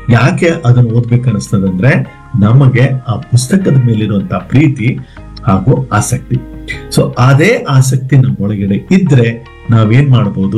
ಯಾಕೆ ಅದನ್ನು ಓದ್ಬೇಕು ಅನಿಸ್ತದಂದ್ರೆ ನಮಗೆ ಆ ಪುಸ್ತಕದ ಮೇಲಿರುವಂತಹ ಪ್ರೀತಿ ಹಾಗೂ ಆಸಕ್ತಿ ಸೊ ಅದೇ ಆಸಕ್ತಿ ನಮ್ಮೊಳಗಡೆ ಇದ್ರೆ ನಾವೇನ್ ಮಾಡ್ಬೋದು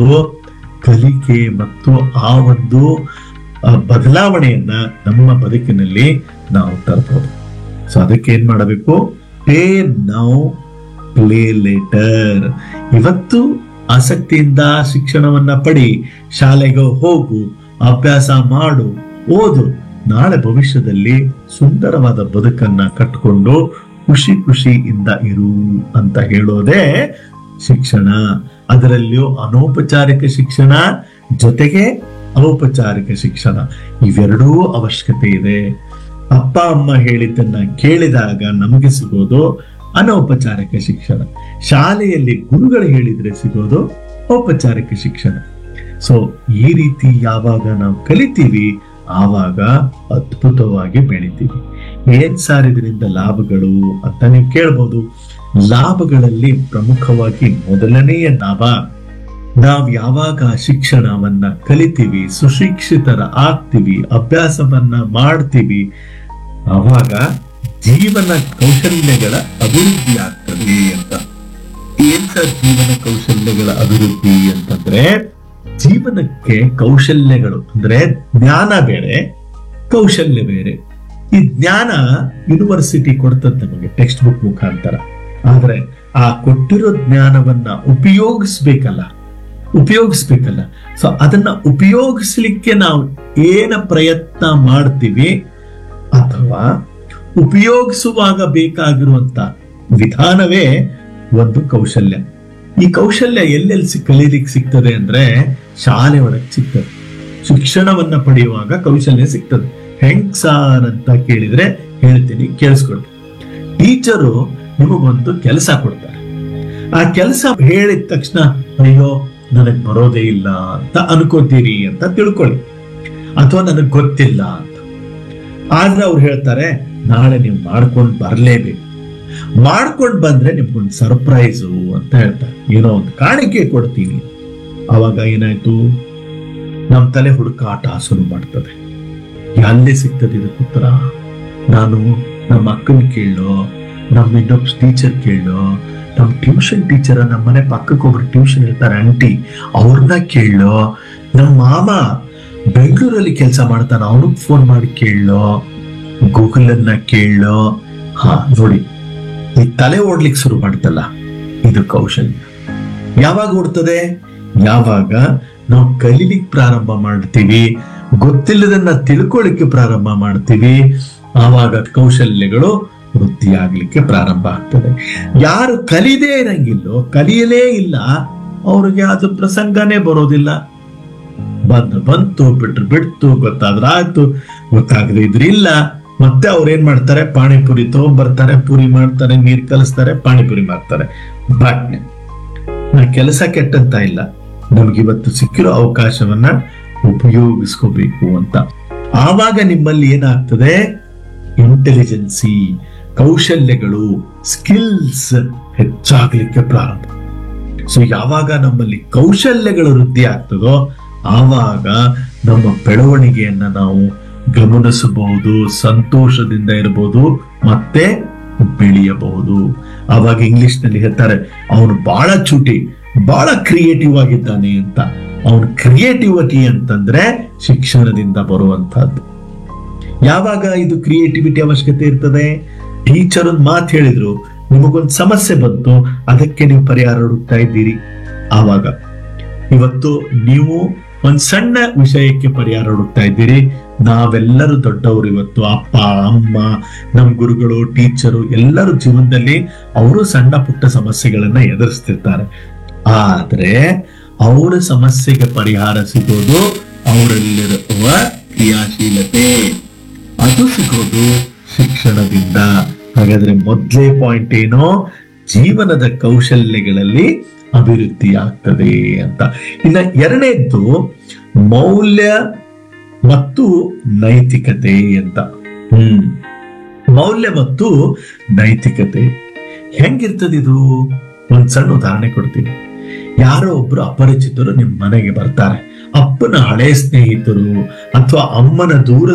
ಕಲಿಕೆ ಮತ್ತು ಆ ಒಂದು ಆ, ಬದಲಾವಣೆಯನ್ನ ನಮ್ಮ ಬದುಕಿನಲ್ಲಿ ನಾವು ತರಬಹುದು ಸೊ ಅದಕ್ಕೆ ಏನ್ ಮಾಡಬೇಕು ಪೇ ನೌ ಪ್ಲೇ ಲೇಟರ್ ಇವತ್ತು ಆಸಕ್ತಿಯಿಂದ ಶಿಕ್ಷಣವನ್ನ ಪಡಿ ಶಾಲೆಗೆ ಹೋಗು ಅಭ್ಯಾಸ ಮಾಡು ಓದು ನಾಳೆ ಭವಿಷ್ಯದಲ್ಲಿ ಸುಂದರವಾದ ಬದುಕನ್ನ ಕಟ್ಟಿಕೊಂಡು ಖುಷಿ ಖುಷಿಯಿಂದ ಇರು ಅಂತ ಹೇಳೋದೇ ಶಿಕ್ಷಣ ಅದರಲ್ಲಿಯೂ ಅನೌಪಚಾರಿಕ ಶಿಕ್ಷಣ ಜೊತೆಗೆ ಔಪಚಾರಿಕ ಶಿಕ್ಷಣ ಇವೆರಡೂ ಅವಶ್ಯಕತೆ ಇದೆ ಅಪ್ಪ ಅಮ್ಮ ಹೇಳಿದ್ದನ್ನ ಕೇಳಿದಾಗ ನಮಗೆ ಸಿಗೋದು ಅನೌಪಚಾರಿಕ ಶಿಕ್ಷಣ ಶಾಲೆಯಲ್ಲಿ ಗುರುಗಳು ಹೇಳಿದ್ರೆ ಸಿಗೋದು ಔಪಚಾರಿಕ ಶಿಕ್ಷಣ ಸೊ ಈ ರೀತಿ ಯಾವಾಗ ನಾವು ಕಲಿತೀವಿ ಆವಾಗ ಅದ್ಭುತವಾಗಿ ಬೆಳಿತೀವಿ ಏನ್ ಸಾರ್ ಇದರಿಂದ ಲಾಭಗಳು ಅಂತ ನೀವು ಕೇಳ್ಬೋದು ಲಾಭಗಳಲ್ಲಿ ಪ್ರಮುಖವಾಗಿ ಮೊದಲನೆಯ ಲಾಭ ನಾವ್ ಯಾವಾಗ ಶಿಕ್ಷಣವನ್ನ ಕಲಿತೀವಿ ಸುಶಿಕ್ಷಿತರ ಆಗ್ತೀವಿ ಅಭ್ಯಾಸವನ್ನ ಮಾಡ್ತೀವಿ ಆವಾಗ ಜೀವನ ಕೌಶಲ್ಯಗಳ ಅಭಿವೃದ್ಧಿ ಆಗ್ತದೆ ಅಂತ ಏನ್ ಸರ್ ಜೀವನ ಕೌಶಲ್ಯಗಳ ಅಭಿವೃದ್ಧಿ ಅಂತಂದ್ರೆ ಜೀವನಕ್ಕೆ ಕೌಶಲ್ಯಗಳು ಅಂದ್ರೆ ಜ್ಞಾನ ಬೇರೆ ಕೌಶಲ್ಯ ಬೇರೆ ಈ ಜ್ಞಾನ ಯೂನಿವರ್ಸಿಟಿ ಕೊಡ್ತದೆ ನಮಗೆ ಟೆಕ್ಸ್ಟ್ ಬುಕ್ ಮುಖಾಂತರ ಆದ್ರೆ ಆ ಕೊಟ್ಟಿರೋ ಜ್ಞಾನವನ್ನ ಉಪಯೋಗಿಸ್ಬೇಕಲ್ಲ ಉಪಯೋಗಿಸ್ಬೇಕಲ್ಲ ಸೊ ಅದನ್ನ ಉಪಯೋಗಿಸ್ಲಿಕ್ಕೆ ನಾವು ಏನ ಪ್ರಯತ್ನ ಮಾಡ್ತೀವಿ ಅಥವಾ ಉಪಯೋಗಿಸುವಾಗ ಬೇಕಾಗಿರುವಂತ ವಿಧಾನವೇ ಒಂದು ಕೌಶಲ್ಯ ಈ ಕೌಶಲ್ಯ ಎಲ್ಲೆಲ್ಲಿ ಸಿ- ಕಲೀಲಿಕ್ಕೆ ಸಿಗ್ತದೆ ಅಂದ್ರೆ ಶಾಲೆ ಒಳಗೆ ಸಿಗ್ತದೆ ಶಿಕ್ಷಣವನ್ನ ಪಡೆಯುವಾಗ ಕೌಶಲ್ಯ ಸಿಗ್ತದೆ ಹೆಂಗ್ ಸಾರ್ ಅಂತ ಕೇಳಿದ್ರೆ ಹೇಳ್ತೀನಿ ಕೇಳಿಸ್ಕೊಳ್ರಿ ಟೀಚರು ನಿಮಗೊಂದು ಕೆಲಸ ಕೊಡ್ತಾರೆ ಆ ಕೆಲಸ ಹೇಳಿದ ತಕ್ಷಣ ಅಯ್ಯೋ ನನಗ್ ಬರೋದೇ ಇಲ್ಲ ಅಂತ ಅನ್ಕೋತೀರಿ ಅಂತ ತಿಳ್ಕೊಳ್ಳಿ ಅಥವಾ ನನಗ್ ಗೊತ್ತಿಲ್ಲ ಅಂತ ಆದ್ರೆ ಅವ್ರು ಹೇಳ್ತಾರೆ ನಾಳೆ ನೀವು ಮಾಡ್ಕೊಂಡು ಬರ್ಲೇಬೇಕು ಮಾಡ್ಕೊಂಡು ಬಂದ್ರೆ ನಿಮ್ಗೊಂದು ಸರ್ಪ್ರೈಸು ಅಂತ ಹೇಳ್ತಾರೆ ಏನೋ ಒಂದು ಕಾಣಿಕೆ ಕೊಡ್ತೀನಿ ಅವಾಗ ಏನಾಯ್ತು ನಮ್ ತಲೆ ಹುಡುಕಾಟ ಶುರು ಮಾಡ್ತದೆ ಎಲ್ಲಿ ಸಿಗ್ತದೆ ಇದಕ್ಕೆ ಉತ್ತರ ನಾನು ನಮ್ಮ ಅಕ್ಕನ ಕೇಳೋ ನಮ್ಮ ಇನ್ನೊಬ್ಬ ಟೀಚರ್ ಕೇಳೋ ನಮ್ಮ ಟ್ಯೂಷನ್ ಟೀಚರ್ ನಮ್ಮ ಮನೆ ಪಕ್ಕಕ್ಕೆ ಒಬ್ರು ಟ್ಯೂಷನ್ ಇರ್ತಾರೆ ಆಂಟಿ ಅವ್ರನ್ನ ಕೇಳೋ ನಮ್ಮ ಮಾಮ ಬೆಂಗಳೂರಲ್ಲಿ ಕೆಲಸ ಮಾಡ್ತಾನೆ ಅವ್ರಿಗೆ ಫೋನ್ ಮಾಡಿ ಕೇಳೋ ಗೂಗಲ್ ಅನ್ನ ಕೇಳೋ ಹಾ ನೋಡಿ ಈ ತಲೆ ಓಡ್ಲಿಕ್ಕೆ ಶುರು ಮಾಡ್ತಲ್ಲ ಇದು ಕೌಶಲ್ಯ ಯಾವಾಗ ಓಡ್ತದೆ ಯಾವಾಗ ನಾವು ಕಲೀಲಿಕ್ಕೆ ಪ್ರಾರಂಭ ಮಾಡ್ತೀವಿ ಗೊತ್ತಿಲ್ಲದನ್ನ ತಿಳ್ಕೊಳ್ಳಿಕ್ಕೆ ಪ್ರಾರಂಭ ಮಾಡ್ತೀವಿ ಆವಾಗ ಕೌಶಲ್ಯಗಳು ವೃದ್ಧಿ ಆಗ್ಲಿಕ್ಕೆ ಪ್ರಾರಂಭ ಆಗ್ತದೆ ಯಾರು ಕಲಿದೇ ಇರಂಗಿಲ್ಲೋ ಕಲಿಯಲೇ ಇಲ್ಲ ಅವ್ರಿಗೆ ಅದು ಪ್ರಸಂಗನೇ ಬರೋದಿಲ್ಲ ಬಂದು ಬಂತು ಬಿಟ್ರು ಬಿಡ್ತು ಗೊತ್ತಾದ್ರೆ ಆಯ್ತು ಗೊತ್ತಾಗದೆ ಇದ್ರಿಲ್ಲ ಮತ್ತೆ ಅವ್ರು ಏನ್ ಮಾಡ್ತಾರೆ ಪಾನಿಪುರಿ ತಗೊಂಡ್ಬರ್ತಾರೆ ಪೂರಿ ಮಾಡ್ತಾರೆ ನೀರ್ ಕಲಿಸ್ತಾರೆ ಪಾನಿಪುರಿ ಮಾಡ್ತಾರೆ ಬಟ್ ನಾ ಕೆಲಸ ಕೆಟ್ಟಂತ ಇಲ್ಲ ನಮ್ಗೆ ಇವತ್ತು ಸಿಕ್ಕಿರೋ ಅವಕಾಶವನ್ನ ಉಪಯೋಗಿಸ್ಕೋಬೇಕು ಅಂತ ಆವಾಗ ನಿಮ್ಮಲ್ಲಿ ಏನಾಗ್ತದೆ ಇಂಟೆಲಿಜೆನ್ಸಿ ಕೌಶಲ್ಯಗಳು ಸ್ಕಿಲ್ಸ್ ಹೆಚ್ಚಾಗ್ಲಿಕ್ಕೆ ಪ್ರಾರಂಭ ಸೊ ಯಾವಾಗ ನಮ್ಮಲ್ಲಿ ಕೌಶಲ್ಯಗಳು ವೃದ್ಧಿ ಆಗ್ತದೋ ಆವಾಗ ನಮ್ಮ ಬೆಳವಣಿಗೆಯನ್ನ ನಾವು ಗಮನಿಸಬಹುದು ಸಂತೋಷದಿಂದ ಇರಬಹುದು ಮತ್ತೆ ಬೆಳೆಯಬಹುದು ಆವಾಗ ಇಂಗ್ಲಿಷ್ ನಲ್ಲಿ ಹೇಳ್ತಾರೆ ಅವನು ಬಹಳ ಚೂಟಿ ಬಹಳ ಕ್ರಿಯೇಟಿವ್ ಆಗಿದ್ದಾನೆ ಅಂತ ಅವನ ಕ್ರಿಯೇಟಿವಿಟಿ ಅಂತಂದ್ರೆ ಶಿಕ್ಷಣದಿಂದ ಬರುವಂತಹದ್ದು ಯಾವಾಗ ಇದು ಕ್ರಿಯೇಟಿವಿಟಿ ಅವಶ್ಯಕತೆ ಇರ್ತದೆ ಟೀಚರ್ ಒಂದು ಮಾತು ಹೇಳಿದ್ರು ನಿಮಗೊಂದು ಸಮಸ್ಯೆ ಬಂತು ಅದಕ್ಕೆ ನೀವು ಪರಿಹಾರ ಹುಡುಕ್ತಾ ಇದ್ದೀರಿ ಆವಾಗ ಇವತ್ತು ನೀವು ಒಂದ್ ಸಣ್ಣ ವಿಷಯಕ್ಕೆ ಪರಿಹಾರ ಹುಡುಕ್ತಾ ಇದ್ದೀರಿ ನಾವೆಲ್ಲರೂ ದೊಡ್ಡವರು ಇವತ್ತು ಅಪ್ಪ ಅಮ್ಮ ನಮ್ ಗುರುಗಳು ಟೀಚರು ಎಲ್ಲರೂ ಜೀವನದಲ್ಲಿ ಅವರು ಸಣ್ಣ ಪುಟ್ಟ ಸಮಸ್ಯೆಗಳನ್ನ ಎದುರಿಸ್ತಿರ್ತಾರೆ ಆದ್ರೆ ಅವರ ಸಮಸ್ಯೆಗೆ ಪರಿಹಾರ ಸಿಗೋದು ಅವರಲ್ಲಿರುವ ಕ್ರಿಯಾಶೀಲತೆ ಅದು ಸಿಗೋದು ಶಿಕ್ಷಣದಿಂದ ಹಾಗಾದ್ರೆ ಮೊದಲೇ ಪಾಯಿಂಟ್ ಏನೋ ಜೀವನದ ಕೌಶಲ್ಯಗಳಲ್ಲಿ ಅಭಿವೃದ್ಧಿ ಆಗ್ತದೆ ಅಂತ ಇನ್ನ ಎರಡನೇದ್ದು ಮೌಲ್ಯ ಮತ್ತು ನೈತಿಕತೆ ಅಂತ ಹ್ಮ್ ಮೌಲ್ಯ ಮತ್ತು ನೈತಿಕತೆ ಹೆಂಗಿರ್ತದೆ ಇದು ಒಂದ್ ಸಣ್ಣ ಉದಾಹರಣೆ ಕೊಡ್ತೀನಿ ಯಾರೋ ಒಬ್ರು ಅಪರಿಚಿತರು ನಿಮ್ ಮನೆಗೆ ಬರ್ತಾರೆ ಅಪ್ಪನ ಹಳೆ ಸ್ನೇಹಿತರು ಅಥವಾ ಅಮ್ಮನ ದೂರ